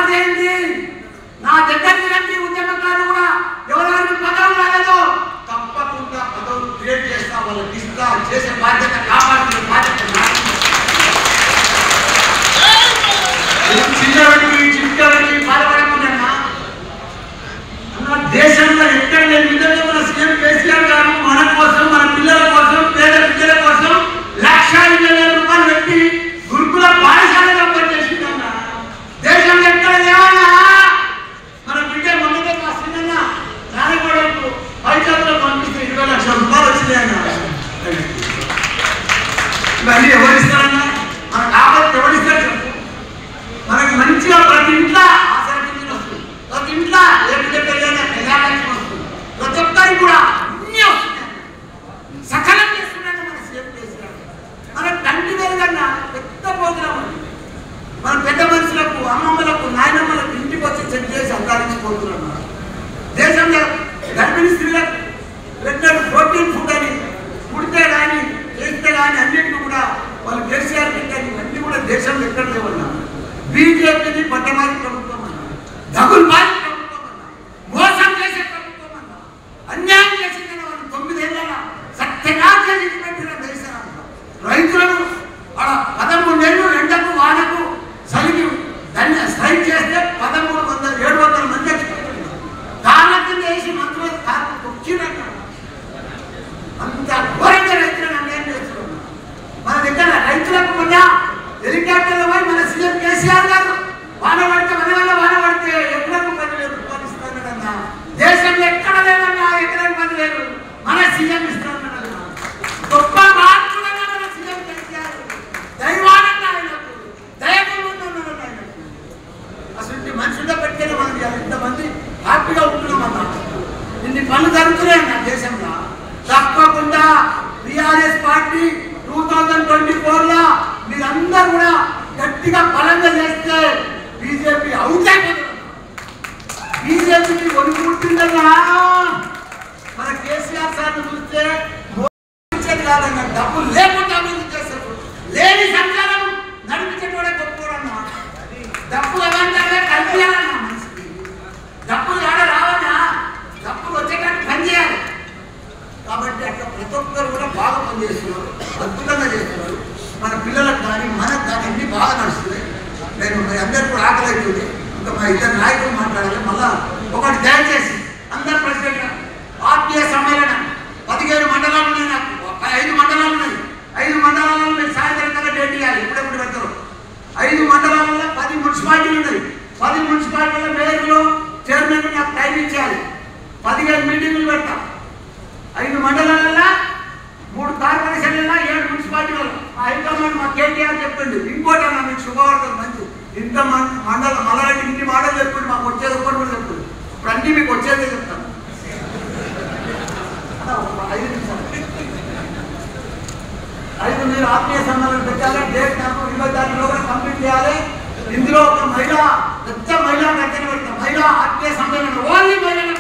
బాధ్యత ఏంటి నా దగ్గరికి రండి ఉద్యమకారులు కూడా ఎవరెవరికి పదవులు రాలేదో తప్పకుండా పదవులు క్రియేట్ చేస్తా వాళ్ళకి ఇస్తా చేసే బాధ్యత కాపాడుతున్న బాధ్యత నాది. నేను చిన్నవాడికి చిన్నవాడికి బాధపడకుండా అన్న దేశంలో ఎక్కడ లేని విధంగా మన సీఎం కేసీఆర్ గారు మన కోసం మన పిల్లల కోసం పేద పిల్లల కోసం లక్ష ఇరవై వేల రూపాయలు పెట్టి గురుకుల పాఠశాలలో పనిచేసిందన్న దేశంలో ఎక్కడ లేవన్నా మన బిడ్డ మొన్నదే మా సిన్న నాన్నగోడకు పైచల్లో పంపిస్తే ఇరవై లక్షల రూపాయలు వచ్చినాయన్న ఇవన్నీ ఎవరిస్తారన్నా మనకు ఆపత్తి ఎవరిస్తారు చెప్పు మనకి మంచిగా ప్రతి ఇంట్లో ఆసరపించిన వస్తుంది ప్రతి ఇంట్లో ఏ బిడ్డ పెళ్ళైనా ప్రజాలక్ష్మి వస్తుంది ప్రతి ఒక్కరికి కూడా అన్నీ వస్తున్నాయి సకలం చేస్తున్నాడు మన సీఎం కేసీఆర్ మన కంటి వెలుగన్న పెద్ద ప్రోగ్రాం అది మన పెద్ద మనుషులకు అమ్మమ్మలకు నాయనమ్మలకు ఇంటికి వచ్చి చెక్ చేసి అందాలించిపోతున్నాం మనం. దేశంలో గర్భిణీ స్త్రీలకు పెట్టినట్టు ప్రోటీన్ ఫుడ్ అని పుడితే కానీ చేస్తే కానీ అన్నింటినీ కూడా వాళ్ళు కేసీఆర్ పెట్టారు ఇవన్నీ కూడా దేశంలో ఎక్కడ లేవన్నా బీజేపీని పట్టమారి ప్రభుత్వం అన్నా దగులు మారి ప్రభుత్వం అన్నా మోసం చేసే ప్రభుత్వం అన్నా అన్యాయం చేసిందని వాళ్ళు తొమ్మిదేళ్ళ సత్యగా చేసి పెట్టిన దేశం అన్నా. రైతులను ఆడ పదమూడు నెలలు ఎండకు వానకు చలికి దాన్ని స్ట్రైక్ చేస్తే పదమూడు వందల ఏడు వందల మంది చచ్చిపోతున్నారు కాళ్ళ కింద వేసి మంత్రులు కాళ్ళు తొక్కినట్టు అంత ఘోరంగా రైతులను అన్యాయం చేస్తున్నారు మన దగ్గర రైతులకు మొన్న హెలికాప్టర్ల పోయి మన సీఎం కేసీఆర్ గారు వాన పడితే మన వల్ల వాన పడితే ఎకరకు పదివేలు రూపాయలు ఇస్తానన్నా దేశంలో ఎక్కడ లేదన్నా ఎకరకు పదివేలు మన సీఎం ఇస్తానన్నా గొప్ప మార్పుడన్నా మన సీఎం కేసీఆర్ దైవానంగా ఆయనకు దయకుండా ఆయనకు అసలు మనుషుల్లో పెట్టిన మనం ఇవాళ ఇంతమంది హ్యాపీగా ఉంటున్నాం అన్న ఇన్ని పనులు జరుగుతున్నాయి అన్న దేశంలో తప్పకుండా TRS party two thousand twenty four లో మీరందరూ కూడా గట్టిగా బలంగా చేస్తే బీజేపీ అవుట్ అయిపోతుంది బీజేపీకి ఒడిపుట్టిందన్నా మన కేసీఆర్ సార్ చూస్తే ఇచ్చేది కాదన్న డబ్బు లేకుండా అభివృద్ధి చేస్తారు లేని సంచారం నడిపించేటోడే గొప్పవాడన్నా డబ్బులు ఎలాంటి కల్పించాలన్నా మనిషికి డబ్బులు ఆడ రావన్నా డబ్బులు వచ్చేటట్టు పని చేయాలి కాబట్టి అట్లా ప్రతి ఒక్కరు కూడా బాగా పనిచేస్తున్నారు అద్భుతంగా చేస్తున్నారు మన పిల్లలకు కానీ మనకు కానీ అన్ని బాగా నడుస్తున్నాయి నేను మీ అందరికీ కూడా ఆకలి అవుతుంది ఇంకా మా ఇద్దరు నాయకులు మాట్లాడాలి మళ్ళా ఒకటి దయచేసి అందరు ప్రెసిడెంట్ ఆత్మీయ సమ్మేళనం పదిహేను మండలాలు ఉన్నాయి నాకు ఒక ఐదు మండలాలు ఉన్నాయి ఐదు మండలాలలో మీరు సాయంత్రం కల్లా డేట్ ఇవ్వాలి ఎప్పుడెప్పుడు పెడతారు ఐదు మండలాలలో పది మున్సిపాలిటీలు ఉన్నాయి పది మున్సిపాలిటీల మేయర్లు చైర్మన్ నాకు టైం ఇచ్చేయాలి పదిహేను మీటింగులు పెడతాం ఐదు మండలాలలో మూడు కార్పొరేషన్లలో ఏడు మున్సిపాలిటీలలో మా హైకమాండ్ మా కేటీఆర్ చెప్పిండు ఇంకోటి అన్న మీకు శుభవార్తలు మంచి ఇంత మం- మండల మలరెడ్డి ఇన్ని మాటలు చెప్పిండు మాకు వచ్చేది ఒక్కటి కూడా చెప్పిండు ఇప్పుడు అన్ని మీకు వచ్చేదే చెప్తాను అన్న, ఒక ఐదు నిమిషాలు ఐదు మీరు ఆత్మీయ సమ్మేళనం పెట్టాలి డేట్ నాకు ఇరవై తారీఖులో కూడా కంప్లీట్ చేయాలి ఇందులో ఒక మహిళ పెద్ద మహిళా కట్టెలు పెడతాం మహిళా ఆత్మీయ సమ్మేళనం ఓన్లీ మహిళలకు